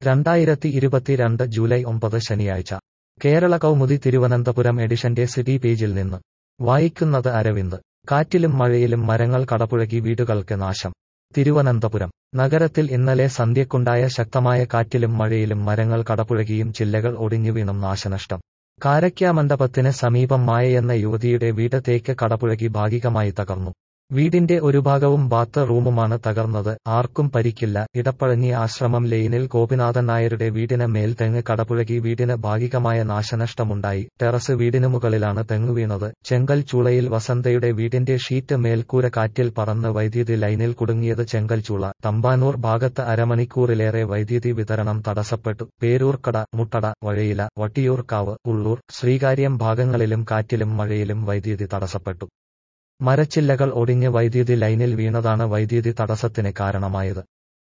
രണ്ടായിരത്തി ഇരുപത്തിരണ്ട് ജൂലൈ ഒമ്പത് ശനിയാഴ്ച കേരള കൗമുദി തിരുവനന്തപുരം എഡിഷന്റെ സിറ്റി പേജിൽ നിന്ന് വായിക്കുന്നത് അരവിന്ദ് കാറ്റിലും മഴയിലും മരങ്ങൾ കടപുഴകി വീടുകൾക്ക് നാശം തിരുവനന്തപുരം നഗരത്തിൽ ഇന്നലെ സന്ധ്യക്കുണ്ടായ ശക്തമായ കാറ്റിലും മഴയിലും മരങ്ങൾ കടപുഴകിയും ചില്ലകൾ ഒടിഞ്ഞു വീണും നാശനഷ്ടം കാരയ്ക്കാമണ്ഡപത്തിന് സമീപം മായയെന്ന യുവതിയുടെ വീട് തേക്ക് കടപുഴകി ഭാഗികമായി തകർന്നു വീടിന്റെ ഒരു ഭാഗവും ബാത്ത് റൂമുമാണ് തകർന്നത് ആർക്കും പരിക്കില്ല ഇടപ്പഴഞ്ഞി ആശ്രമം ലെയിനിൽ ഗോപിനാഥൻ നായരുടെ വീടിന് മേൽ തെങ്ങ് കടപുഴകി വീടിന് ഭാഗികമായ നാശനഷ്ടമുണ്ടായി ടെറസ് വീടിനു മുകളിലാണ് തെങ്ങ് വീണത് ചെങ്കൽ ചൂളയിൽ വസന്തയുടെ വീടിന്റെ ഷീറ്റ് മേൽക്കൂര കാറ്റിൽ പറന്ന് വൈദ്യുതി ലൈനിൽ കുടുങ്ങിയത് ചെങ്കൽ ചൂള തമ്പാനൂർ ഭാഗത്ത് അരമണിക്കൂറിലേറെ വൈദ്യുതി വിതരണം തടസ്സപ്പെട്ടു പേരൂർക്കട മുട്ടട വഴയില വട്ടിയൂർക്കാവ് ഉള്ളൂർ ശ്രീകാര്യം ഭാഗങ്ങളിലും കാറ്റിലും മഴയിലും വൈദ്യുതി തടസ്സപ്പെട്ടു മരച്ചില്ലകൾ ഒടിഞ്ഞ് വൈദ്യുതി ലൈനിൽ വീണതാണ് വൈദ്യുതി തടസ്സത്തിന് കാരണമായത്